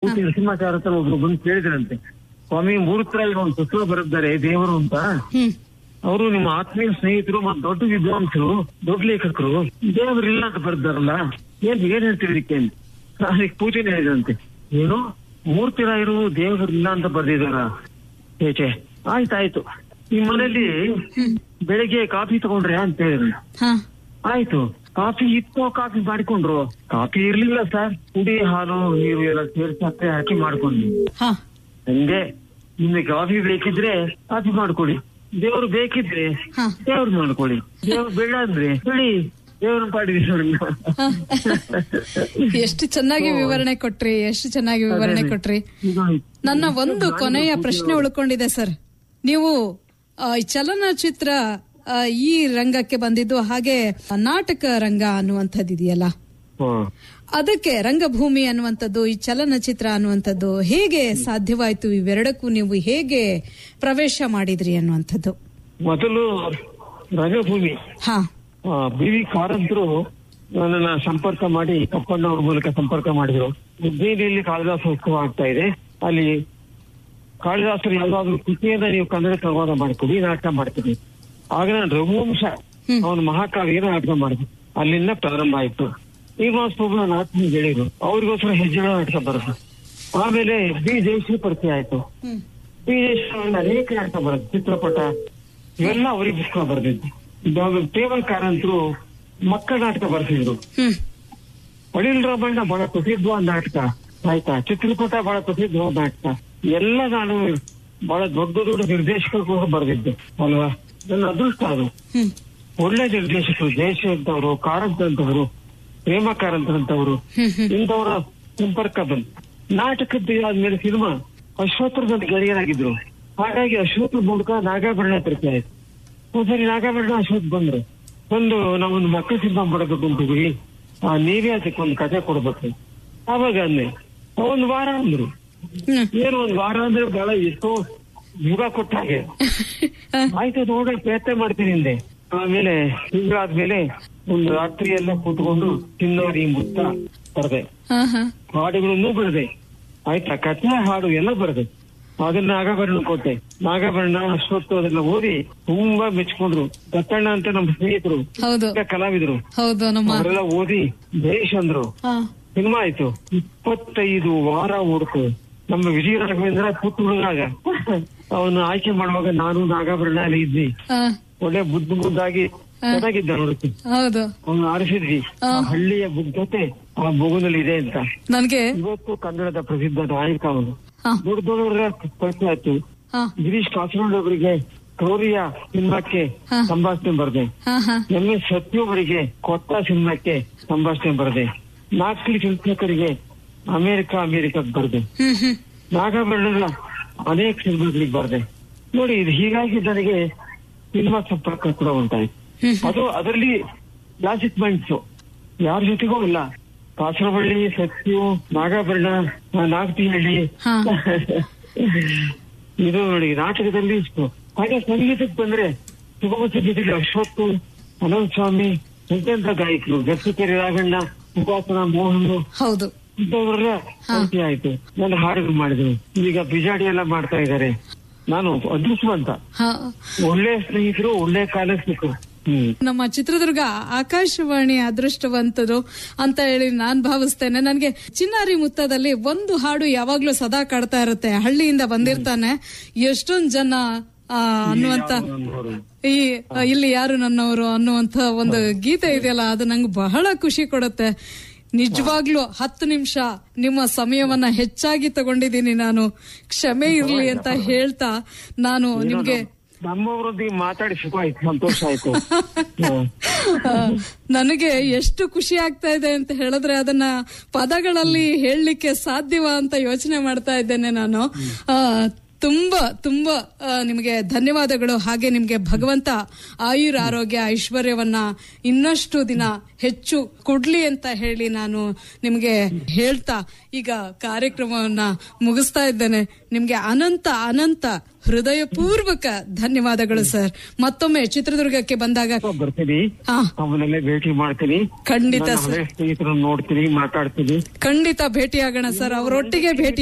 ಕೂತಿ ನರಸಿಂಹಾಚಾರ ಹತ್ರ ಒಬ್ರು ಬಂದು ಕೇಳಿದ್ರಂತೆ ಸ್ವಾಮಿ ಮೂರ್ತರಾಗಿ ಒಂದು ಪುಸ್ತಕ ಬರೆದಿದ್ದಾರೆ ದೇವರು ಅಂತ ಹ್ಮ್ ಅವರು ನಿಮ್ಮ ಆತ್ಮೀಯ ಸ್ನೇಹಿತರು ಮತ್ತು ದೊಡ್ಡ ವಿದ್ವಾಂಸರು ದೊಡ್ಡ ಲೇಖಕರು ದೇವರಿಲ್ಲ ಅಂತ ಬರ್ದಾರಲ್ಲ ಏನ್ ಏನ್ ಹೇಳ್ತೀವಿ ಇದಕ್ಕೆ ಅಂತ. ಅದಕ್ಕೆ ಪೂಜೆನೇ ಹೇಳಿದಂತೆ ಏನು ಮೂರ್ತಿರಾಯರು ದೇವರಿಲ್ಲ ಅಂತ ಬರ್ದಿದಾರ ಏಚೆ ಆಯ್ತಾಯ್ತು ಈ ಮನೇಲಿ ಬೆಳಿಗ್ಗೆ ಕಾಫಿ ತಗೊಂಡ್ರೆ ಅಂತ ಹೇಳಿದ್ರು ಹಾ ಆಯ್ತು ಕಾಫಿ ಇತ್ತು ಕಾಫಿ ಮಾಡಿಕೊಂಡ್ರು ಕಾಫಿ ಇರ್ಲಿಲ್ಲ ಸರ್ ಪುಡಿ ಹಾಲು ನೀರು ಎಲ್ಲ ಸೇರಿಸಿ ಸಕ್ಕರೆ ಹಾಕಿ ಮಾಡ್ಕೊಂಡ್ವಿ ಹಾ ಹಂಗೆ ನಿಮ್ಗೆ ಕಾಫಿ ಬೇಕಿದ್ರೆ ಕಾಫಿ ಮಾಡ್ಕೊಳ್ಳಿ ದೇವ್ರು ಬೇಕಿದ್ರೆ ಹಾ. ದೇವ್ರು ಮಾಡ್ಕೊಳ್ಳಿ ದೇವ್ರು ಬೇಡ ಅಂದ್ರೆ ಬಿಡಿ ದೇವ್ರ ಪಾಡಿಗೆ ಹಾ. ಎಷ್ಟು ಚೆನ್ನಾಗಿ ವಿವರಣೆ ಕೊಟ್ರಿ ಎಷ್ಟು ಚೆನ್ನಾಗಿ ವಿವರಣೆ ಕೊಟ್ರಿ ನನ್ನ ಒಂದು ಕೊನೆಯ ಪ್ರಶ್ನೆ ಉಳ್ಕೊಂಡಿದೆ ಸರ್ ನೀವು ಆ, ಈ ಚಲನಚಿತ್ರ ಆ, ಈ ರಂಗಕ್ಕೆ ಬಂದಿದ್ದು ಹಾಗೆ ನಾಟಕ ರಂಗ ಅನ್ನುವಂಥದ್ದು ಇದೆಯಲ್ಲ ಅದಕ್ಕೆ ರಂಗಭೂಮಿ ಅನ್ನುವಂಥದ್ದು ಈ ಚಲನಚಿತ್ರ ಅನ್ನುವಂಥದ್ದು ಹೇಗೆ ಸಾಧ್ಯವಾಯ್ತು ಇವೆರಡಕ್ಕೂ ನೀವು ಹೇಗೆ ಪ್ರವೇಶ ಮಾಡಿದ್ರಿ ಅನ್ನುವಂಥದ್ದು ಮೊದಲು ರಂಗಭೂಮಿ ಹಾ ಬಿ ವಿ ಕಾರಂತರು ನನ್ನನ್ನ ಸಂಪರ್ಕ ಮಾಡಿ ಕಪ್ಪಣ್ಣವ್ರ ಮೂಲಕ ಸಂಪರ್ಕ ಮಾಡಿದ್ರು ಉಜ್ಜಯಿನಿಯಲ್ಲಿ ಕಾಳಿದಾಸ ಉತ್ಸವ ಆಗ್ತಾ ಇದೆ ಅಲ್ಲಿ ಕಾಳಿದಾಸರು ಯಾವ್ದಾದ್ರು ಕೃತಿಯನ್ನ ನೀವು ಕನ್ನಡಕ್ಕೆ ಅನುವಾದ ಮಾಡ್ಕೊಡಿ ನಾಟಕ ಮಾಡ್ತೀನಿ ಆಗ ನಾನು ರಘುವಂಶ ಹ್ಮ್. ಅವನ ಮಹಾಕಾವ್ಯನ ನಾಟಕ ಮಾಡಿದೆ ಅಲ್ಲಿಂದ ಪ್ರಾರಂಭ ಆಯ್ತು ಶ್ರೀನಿವಾಸ ಪ್ರಭು ನನ್ನ ಆತ್ಮೀಯ ಗೆಳೆಯರು ಅವ್ರಿಗೋಸ್ಕರ ಹೆಜ್ಜೆಗಳ ನಾಟಕ ಬರೋದು ಆಮೇಲೆ ಬಿ ಜಯಶ್ರೀ ಪರಿಚಯ ಆಯ್ತು ಹ್ಮ್ ಬಿ ಜಯಶ್ರೀ ಅನೇಕ ನಾಟಕ ಬರೋದು ಚಿತ್ರಪಟ ಇವೆಲ್ಲ ಅವರಿಗೆ ಪುಸ್ತಕ ಬರೆದಿದ್ದು ಇವಾಗ ಟೇಬಲ್ ಕಾರಂತರು ಮಕ್ಕಳ ನಾಟಕ ಬರ್ತಿದ್ರು ಹ್ಮ್ ಅನಿಲ್ ರಾಮಣ್ಣ ಬಹಳ ಪ್ರಸಿದ್ಧವಾದ ನಾಟಕ ಆಯ್ತಾ ಚಿತ್ರಕೂಟ ಬಹಳ ಪ್ರಸಿದ್ಧವಾದ ನಾಟಕ ಎಲ್ಲ ನಾನು ಬಹಳ ದೊಡ್ಡ ದೊಡ್ಡ ನಿರ್ದೇಶಕರು ಕೂಡ ಬರೆದಿದ್ದೆ ಅಲ್ವಾ ನನ್ನ ಅದೃಷ್ಟ ಅದು ಹ್ಮ್ ಒಳ್ಳೆ ನಿರ್ದೇಶಕರು ಜಯಶ್ರೀ ಅಂತವರು ಕಾರಂತ್ ಅಂತವರು ಪ್ರೇಮ ಕಾರಂತ್ ಅಂತವರು ಹ್ಮ್ ಹ್ಮ್ ಇಂಥವರ ಸಂಪರ್ಕ ಬಂತು ನಾಟಕದ್ದು ಆದ್ಮೇಲೆ ಸಿನಿಮಾ ಅಶ್ವತ್ಥರ ನನ್ನ ಗೆಳೆಯರಾಗಿದ್ರು ಹಾಗಾಗಿ ಅಶ್ವತ್ಥರ ಮೂಲಕ ನಾಗಾಭರಣ ಪರಿಚಯ ಆಯ್ತು ಒಂದ್ಸರಿ ನಾಗಾಭರಣ ಅಶ್ವಥ್ ಬಂದ್ರು ಬಂದು ನಾವೊಂದು ಮಕ್ಕಳ ಸಿನಿಮಾ ಮಾಡಬೇಕು ಅಂತಿದ್ವಿ ಆ, ನೀವೇ ಅದಕ್ಕೆ ಒಂದು ಕಥೆ ಕೊಡ್ಬೇಕು ಆವಾಗ ಅಂದೆ ಒಂದ್ ವಾರ ಅಂದ್ರು ಹ್ಮ್ ಏನು ಒಂದ್ ವಾರ ಅಂದ್ರೆ ಬಹಳ ಎಷ್ಟೋ ಯುಗ ಕೊಟ್ಟ ಹಾಗೆ ಆಯ್ತು ನೋಡೋಣ ಪ್ರಯತ್ನ ಮಾಡ್ತೀನಿ ಹಿಂದೆ ಆಮೇಲೆ ತಿಂಗಳಾದ್ಮೇಲೆ ಒಂದು ರಾತ್ರಿ ಎಲ್ಲ ಕೂತ್ಕೊಂಡು ಚಿನ್ನೋರಿ ಮುತ್ತ ಬರದೆ ಹಾ ಹಾ ಹಾಡುಗಳನ್ನು ಬರದೆ ಆಯ್ತಾ ಕಥೆ ಹಾಡು ಎಲ್ಲ ಬರದೆ ಅದನ್ನ ನಾಗಾಭರಣ ಕೊಟ್ಟೆ ನಾಗಾಭರಣ ಅಶ್ವತ್ತು ಅದೆಲ್ಲ ಓದಿ ತುಂಬಾ ಮೆಚ್ಕೊಂಡ್ರು ದತ್ತಣ್ಣ ಅಂತ ನಮ್ಮ ಸ್ನೇಹಿತರು ಹೌದು ಚಿಕ್ಕ ಕಲಾವಿದರು ಹೌದು ನಮ್ಮ ಅವರೆಲ್ಲ ಓದಿ ಬೇಷ್ ಅಂದ್ರು ಹಾ ಸಿನಿಮಾ ಆಯ್ತು ಇಪ್ಪತ್ತೈದು ವಾರ ಓಡ್ತು ನಮ್ಮ ವಿಜಯ ರಾಘವೇಂದ್ರ ಪುಟ್ಟ ಹುಡುಗಾಗ ಅವನು ಆಯ್ಕೆ ಮಾಡುವಾಗ ನಾನು ನಾಗಾಭರಣ ಅಲ್ಲಿ ಇದ್ವಿ ಹಾ ಒಳ್ಳೆ ಬುದ್ಧ ಬುದ್ಧಾಗಿ ಚೆನ್ನಾಗಿದ್ದ ನೋಡಕ್ಕೆ ಹೌದು ಅವನು ಆರಿಸಿದ್ವಿ ಆ ಹಳ್ಳಿಯ ಬುದ್ಧತೆ ಆ ಮಗುನಲ್ಲಿ ಇದೆ ಅಂತ ನನ್ಗೆ ಇವತ್ತು ಕನ್ನಡದ ಪ್ರಸಿದ್ಧ ನಾಯಕ ಅವನು ಹಾ ದೊಡ್ಡ ದೊಡ್ಡವರ ಪರಿಚಯ ಆಯ್ತು ಹಾ ಗಿರೀಶ್ ಕಾಸರಗೋಡು ಅವರಿಗೆ ಕ್ರೌರ್ಯ ಸಿನಿಮಾಕ್ಕೆ ಹಾ. ಸಂಭಾಷಣೆ ಬರದೆ ಹಾ ಹಾ ಎಂ ಎಸ್ ಸತ್ಯು ಅವರಿಗೆ ಕೊತ್ತ ಸಿನಿಮಾಕ್ಕೆ ಸಂಭಾಷಣೆ ಬರದೆ ನಾಲ್ಕು ಚಿಂತಕರಿಗೆ ಅಮೆರಿಕ ಅಮೆರಿಕಕ್ಕೆ ಬರದೆ ಹ್ಮ್ ಹ್ಮ್ ನಾಗಾಭರಣಗಳ ಅನೇಕ ಸಿನಿಮಾಗಳಿಗೆ ಬರದೆ ನೋಡಿ ಇದು ಹೀಗಾಗಿ ನನಗೆ ಸಿನಿಮಾ ಸಂಪರ್ಕ ಕೂಡ ಉಂಟಾಯ್ತು ಹ್ಮ್ ಅದು ಅದರಲ್ಲಿ ಕ್ಲಾಸಿಕ್ ಮೈಂಡ್ಸ್ ಯಾರ ಜೊತೆಗೂ ಇಲ್ಲ ಕಾಸರವಳ್ಳಿ ಸತ್ಯು ನಾಗಾಭರಣ ನಾಗತಿಹಳ್ಳಿ ಹಾ. ಇದು ನೋಡಿ ನಾಟಕದಲ್ಲಿ ಇಷ್ಟು ಹಾಗೆ ಸಂಗೀತಕ್ಕೆ ಬಂದ್ರೆ ಸುಗಮ ಸಂಗೀತದಲ್ಲಿ ಅಶ್ವತ್ತು ಅನಂತ ಸ್ವಾಮಿ ಎಂತೆಂತ ಗಾಯಕರು ಗಟ್ಟಿಕೆರೆ ರಾಘಣ್ಣ ಉಪಾಸನ ಮೋಹನ್ ಹೌದು ಇಂಥವ್ರೆಲ್ಲ ಪರಿಚಯ ಆಯ್ತು ನನ್ನ ಹಾಡುಗಳು ಮಾಡಿದ್ರು ಈಗ ಬಿಜಾಡಿ ಎಲ್ಲ ಮಾಡ್ತಾ ಇದ್ದಾರೆ ನಾನು ಅದೃಷ್ಟವಂತ ಹಾ ಒಳ್ಳೆ ಸ್ನೇಹಿತರು ಒಳ್ಳೆ ಕಾಲ ಸಿಕ್ಕರು ಹ್ಮ್ ನಮ್ಮ ಚಿತ್ರದುರ್ಗ ಆಕಾಶವಾಣಿ ಅದೃಷ್ಟವಂತರು ಅಂತ ಹೇಳಿ ನಾನ್ ಭಾವಿಸ್ತೇನೆ ನನ್ಗೆ ಚಿನ್ನಾರಿ ಮುತ್ತದಲ್ಲಿ ಒಂದು ಹಾಡು ಯಾವಾಗ್ಲೂ ಸದಾ ಕಾಡ್ತಾ ಇರುತ್ತೆ ಹಳ್ಳಿಯಿಂದ ಬಂದಿರ್ತಾನೆ ಎಷ್ಟೊಂದ್ ಜನ ಆ, ಅನ್ನುವಂತ ಈ ಆ, ಇಲ್ಲಿ ಯಾರು ನನ್ನವರು ಅನ್ನುವಂತ ಒಂದು ಗೀತೆ ಇದೆಯಲ್ಲ ಅದು ನಂಗೆ ಬಹಳ ಖುಷಿ ಕೊಡುತ್ತೆ ನಿಜವಾಗ್ಲೂ ಹತ್ತು ನಿಮಿಷ ನಿಮ್ಮ ಸಮಯವನ್ನ ಹೆಚ್ಚಾಗಿ ತಗೊಂಡಿದ್ದೀನಿ ನಾನು ಕ್ಷಮೆ ಇರ್ಲಿ ಅಂತ ಹೇಳ್ತಾ ನಾನು ನಿಮ್ಗೆ ನಮ್ಮವರೊಂದಿಗೆ ಮಾತಾಡಿ ಸುಖ ಆಯ್ತು ಸಂತೋಷ ಆಯ್ತು ಹ್ಮ್. ಆ, ನನಗೆ ಎಷ್ಟು ಖುಷಿ ಆಗ್ತಾ ಇದೆ ಅಂತ ಹೇಳಿದ್ರೆ ಅದನ್ನ ಪದಗಳಲ್ಲಿ ಹೇಳಲಿಕ್ಕೆ ಸಾಧ್ಯವಾ ಅಂತ ಯೋಚನೆ ಮಾಡ್ತಾ ಇದ್ದೇನೆ ನಾನು ಆ, ತುಂಬಾ ತುಂಬಾ ಆ, ನಿಮಗೆ ಧನ್ಯವಾದಗಳು ಹಾಗೆ ನಿಮ್ಗೆ ಭಗವಂತ ಆಯುರ್ ಆರೋಗ್ಯ ಐಶ್ವರ್ಯವನ್ನ ಇನ್ನಷ್ಟು ದಿನ ಹೆಚ್ಚು ಕೊಡ್ಲಿ ಅಂತ ಹೇಳಿ ನಾನು ನಿಮ್ಗೆ ಹೇಳ್ತಾ ಈಗ ಕಾರ್ಯಕ್ರಮವನ್ನ ಮುಗಿಸ್ತಾ ಇದ್ದೇನೆ ನಿಮ್ಗೆ ಅನಂತ ಅನಂತ ಹೃದಯಪೂರ್ವಕ ಧನ್ಯವಾದಗಳು ಸರ್ ಮತ್ತೊಮ್ಮೆ ಚಿತ್ರದುರ್ಗಕ್ಕೆ ಬಂದಾಗ ಬರ್ತೀನಿ ಹಾ ಅವನ್ನೆಲ್ಲ ಭೇಟಿ ಮಾಡ್ತೀನಿ ಖಂಡಿತ ನನ್ನ ಸರ್ ಹಳೆ ಸ್ನೇಹಿತರನ್ನು ನೋಡ್ತೀನಿ ಮಾತಾಡ್ತೀನಿ ಖಂಡಿತ ಭೇಟಿಯಾಗೋಣ ಸರ್ ಅವರೊಟ್ಟಿಗೆ ಭೇಟಿ